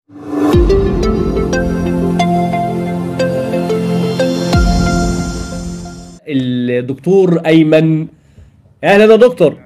الدكتور ايمن اهلا يا دكتور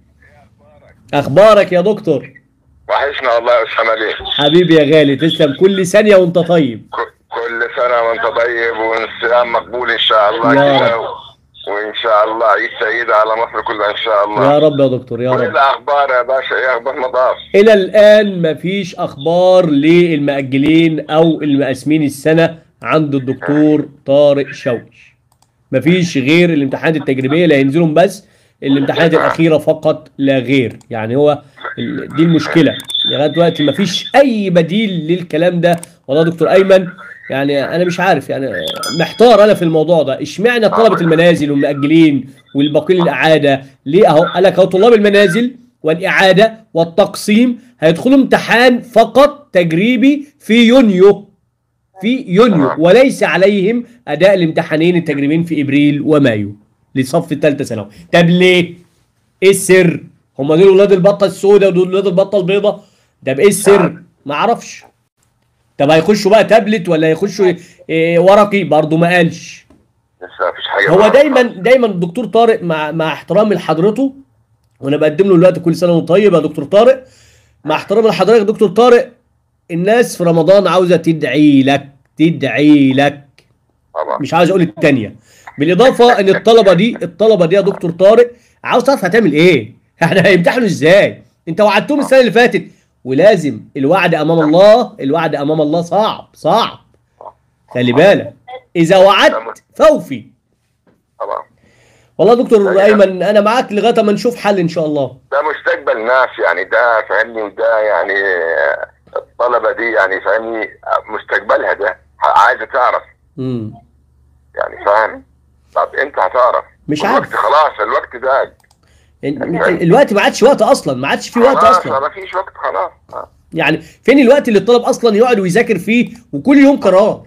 اخبارك يا دكتور وحشنا والله يا اسامه ليه حبيبي يا غالي تسلم كل ثانيه وانت طيب ك- كل سنه وانت طيب والصيام مقبول ان شاء الله يا كده رب. و- وان شاء الله عيد سعيد على مصر كلها ان شاء الله يا رب يا دكتور يا وايه رب الاخبار يا باشا ايه اخبار مطاف الى الان مفيش اخبار للمأجلين او المقاسمين السنه عند الدكتور طارق شوقي مفيش غير الامتحانات التجريبيه اللي هينزلهم بس الامتحانات الاخيره فقط لا غير يعني هو ال- دي المشكله لغايه دلوقتي مفيش اي بديل للكلام ده والله يا دكتور ايمن يعني انا مش عارف يعني محتار انا في الموضوع ده اشمعنى طلبه المنازل والمأجلين والباقين الاعاده ليه اهو قال لك اهو طلاب المنازل والاعاده والتقسيم هيدخلوا امتحان فقط تجريبي في يونيو في يونيو وليس عليهم اداء الامتحانين التجريبيين في ابريل ومايو لصف الثالثه ثانوي طب ليه ايه السر هم دول ولاد البطه السوداء ودول ولاد البطه البيضاء ده بايه السر ما اعرفش طب هيخشوا بقى تابلت ولا هيخشوا إيه ورقي برضه ما قالش لسه مفيش حاجه هو معاك. دايما دايما الدكتور طارق مع مع احترامي لحضرته وانا بقدم له دلوقتي كل سنه وانت طيب يا دكتور طارق مع احترامي لحضرتك يا دكتور طارق الناس في رمضان عاوزه تدعي لك تدعي لك طبعا مش عاوز اقول التانية بالاضافه ان الطلبه دي الطلبه دي يا دكتور طارق عاوز تعرف هتعمل ايه يعني هيمتحنوا ازاي انت وعدتهم السنه اللي فاتت ولازم الوعد امام الله الوعد امام الله صعب صعب خلي بالك اذا وعدت فوفي طبعا والله يا دكتور ايمن انا معاك لغايه ما نشوف حل ان شاء الله ده مستقبل ناس يعني ده فاهمني وده يعني آه، الطلبه دي يعني فاهمني آه، مستقبلها ده عايزه تعرف امم يعني فاهم طب انت هتعرف مش الوقت عارف. خلاص الوقت ده الوقت ما عادش وقت اصلا ما عادش في وقت خلاص اصلا ما فيش وقت خلاص آه. يعني فين الوقت اللي الطالب اصلا يقعد ويذاكر فيه وكل يوم قرار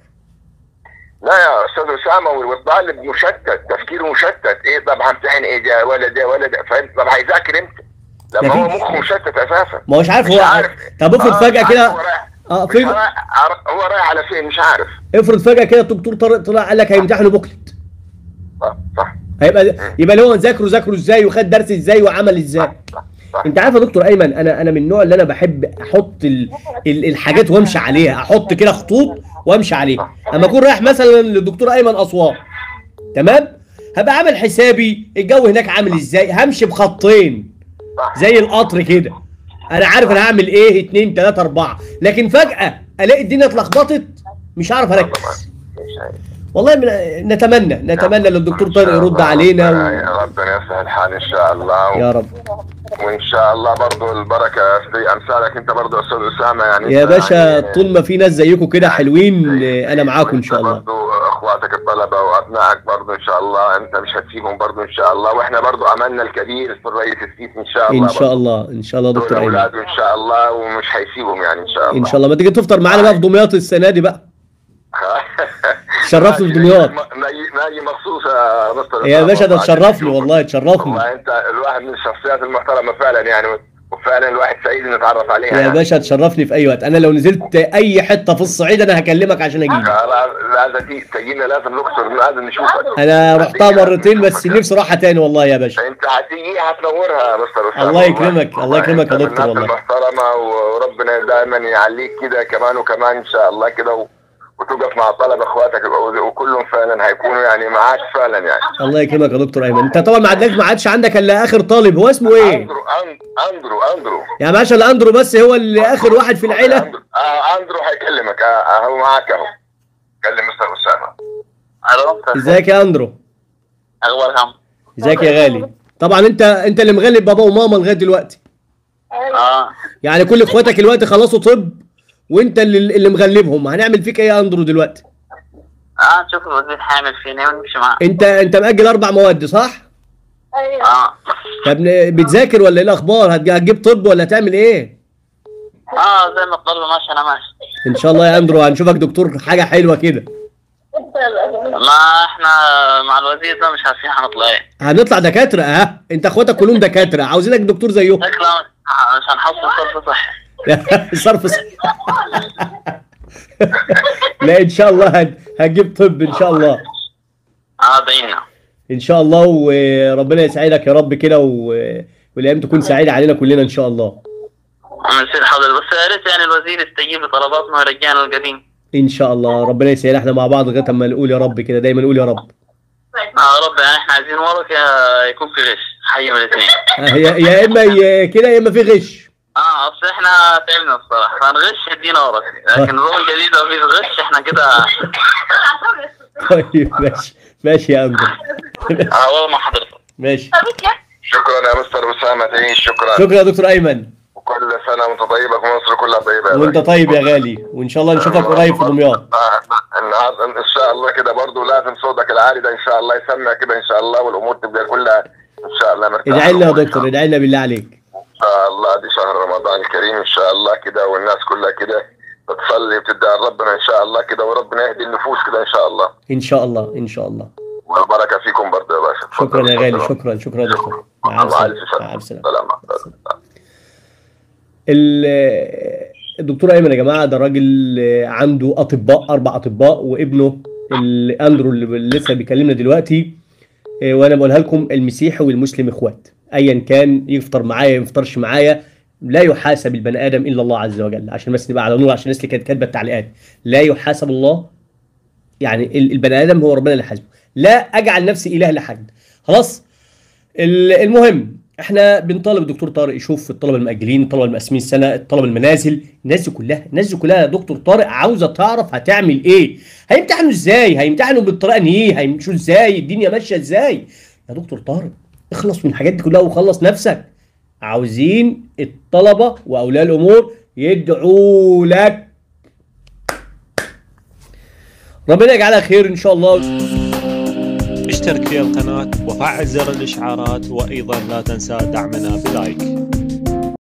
لا يا استاذ اسامه والطالب مشتت تفكيره مشتت ايه طب همتحن ايه ده ولا ده ولا ده فاهم طب هيذاكر امتى؟ لما هو مفيش. مخه مشتت اساسا ما هوش عارف مش هو عارف. طب افرض آه، فجاه مش كده عارف هو رايح- اه مش في رايح- هو رايح على فين مش عارف افرض فجاه كده الدكتور طارق طلع قال لك هيمتحنوا بوكلت صح صح هيبقى يبقى اللي هو ذاكروا ذاكروا ازاي وخد درس ازاي وعمل ازاي صح صح انت عارف يا دكتور ايمن انا انا من النوع اللي انا بحب احط ال ال الحاجات وامشي عليها احط كده خطوط وامشي عليها اما اكون رايح مثلا للدكتور ايمن اسوان تمام هبقى عامل حسابي الجو هناك عامل ازاي همشي بخطين صح زي القطر كده انا عارف انا هعمل ايه اتنين تلاته اربعه لكن فجاه الاقي الدنيا اتلخبطت مش عارف اركز مش عارف. والله من نتمنى نتمنى ان الدكتور طارق يرد علينا ربنا- و... يا ربنا يسهل الحال ان شاء الله يا رب وان شاء الله برضو البركه في امثالك انت برضو استاذ اسامه يعني يا انت باشا يعني طول ما في ناس زيكم كده حلوين آه، انا معاكم ان شاء الله برضو اخواتك الطلبه وابنائك برضو ان شاء الله انت مش هتسيبهم برضو ان شاء الله واحنا برضو املنا الكبير في الرئيس السيسي ان شاء الله ان شاء الله ان شاء الله برضو. دكتور دول ايمن اولاده ان شاء الله ومش هيسيبهم يعني ان شاء الله ان شاء الله ما تيجي تفطر معانا بقى في دمياط السنه دي بقى شرفني في دمياط. ناجي ناجي مخصوص يا مستر يا أسامة. باشا ده عشان تشرفني تشوفك. والله تشرفني والله انت الواحد من الشخصيات المحترمه فعلا يعني وفعلا الواحد سعيد انه نتعرف عليها يا يعني. باشا تشرفني في اي وقت انا لو نزلت اي حته في الصعيد انا هكلمك عشان اجيلك لا لازم تيجي تجينا لازم الاقصر لازم نشوفك انا رحتها هتيجي مرتين لازم بس نشوفك. نفسي اروحها تاني والله يا باشا انت هتيجي هتنورها يا مستر اسامه الله والله. يكرمك، الله يكرمك يا انت من دكتور الناس والله. المحترمه وربنا دائما يعليك كده كمان وكمان ان شاء الله كده و... وتقف مع الطلبه اخواتك وكلهم فعلا هيكونوا يعني معاك فعلا يعني الله يكرمك يا دكتور ايمن انت طبعا ما عندكش ما عادش عندك الا اخر طالب هو اسمه ايه اندرو أن- اندرو اندرو يا باشا الاندرو بس هو اللي اخر واحد في العيله اندرو, آه اندرو هيكلمك آه آه، هو معاك اهو كلم مستر اسامه الو ازيك يا اندرو اخباركم ازيك يا غالي طبعا انت انت اللي مغلب بابا وماما لغايه دلوقتي اه يعني كل اخواتك دلوقتي خلصوا طب وانت اللي اللي مغلبهم هنعمل فيك ايه يا اندرو دلوقتي اه نشوف الوزير حامل فينا ونمشي معاه انت انت مأجل اربع مواد صح اه طب ن- بتذاكر ولا ايه الاخبار هتج- هتجيب طب ولا هتعمل ايه اه زي ما الطلبه ماشي انا ماشي ان شاء الله يا اندرو هنشوفك دكتور حاجه حلوه كده ما احنا مع الوزير ده مش عارفين هنطلع ايه هنطلع دكاتره اه انت اخواتك كلهم دكاتره عاوزينك دكتور زيهم شكله مش هنحصل صرف صحي صرف ص- لا ان شاء الله هت- هتجيب طب ان شاء الله اه بينا ان شاء الله وربنا يسعدك يا رب كده و- والايام تكون سعيده علينا كلنا ان شاء الله من سيد حضرتك بس يا ريت يعني الوزير يستجيب لطلباتنا ويرجعنا القديم ان شاء الله ربنا يسهل احنا مع بعض لغايه اما نقول يا رب كده دايما نقول يا رب اه رب يعني احنا عايزين ورق يا يكون في غش حي من الاثنين آه، يا يا اما ي- كده يا اما في غش اه اصل احنا تعبنا الصراحه فنغش يدينا ورق لكن الروم الجديد لو في غش احنا كده طيب ماشي ماشي يا اندر اه والله ما حضرتك ماشي شكرا يا مستر اسامه تعيش شكرا شكرا يا دكتور ايمن وكل سنه وانت طيبه ومصر كلها طيبه يا وانت باشا. طيب يا غالي وان شاء الله نشوفك قريب في دمياط آه، النهارده ان شاء الله كده برضه لازم صوتك العالي ده ان شاء الله يسمع كده ان شاء الله والامور تبقى كلها ان شاء الله مرتاحه ادعي لنا يا دكتور ادعي لنا بالله عليك ان شاء الله دي شهر رمضان الكريم ان شاء الله كده والناس كلها كده بتصلي وبتدعي ربنا ان شاء الله كده وربنا يهدي النفوس كده ان شاء الله ان شاء الله ان شاء الله والبركه فيكم برضه يا باشا شكرا يا غالي اتفضل. شكرا شكرا يا دكتور مع مع السلامه الف مع الف سلامه سلامه سلام ال- الدكتور ايمن يا جماعه ده راجل عنده اطباء اربع اطباء وابنه ال- اندرو اللي لسه بيكلمنا دلوقتي إيه، وانا بقولها لكم المسيحي والمسلم اخوات ايا كان يفطر معايا ما يفطرش معايا لا يحاسب البني ادم الا الله عز وجل عشان بس نبقى على نور عشان الناس اللي كانت كاتبه التعليقات لا يحاسب الله يعني ال- البني ادم هو ربنا اللي حاسبه لا اجعل نفسي اله لحد خلاص ال- المهم احنا بنطالب الدكتور طارق يشوف الطلبه المأجلين الطلبه المقسمين السنه الطلبه المنازل الناس دي كلها الناس دي كلها يا دكتور طارق عاوزه تعرف هتعمل ايه هيمتحنوا ازاي هيمتحنوا بالطريقه ان ايه هيمشوا ازاي الدنيا ماشيه ازاي يا دكتور طارق اخلص من الحاجات دي كلها وخلص نفسك عاوزين الطلبه واولياء الامور يدعوا لك ربنا يجعلها خير ان شاء الله اشترك في القناة وفعل زر الإشعارات وأيضا لا تنسى دعمنا بلايك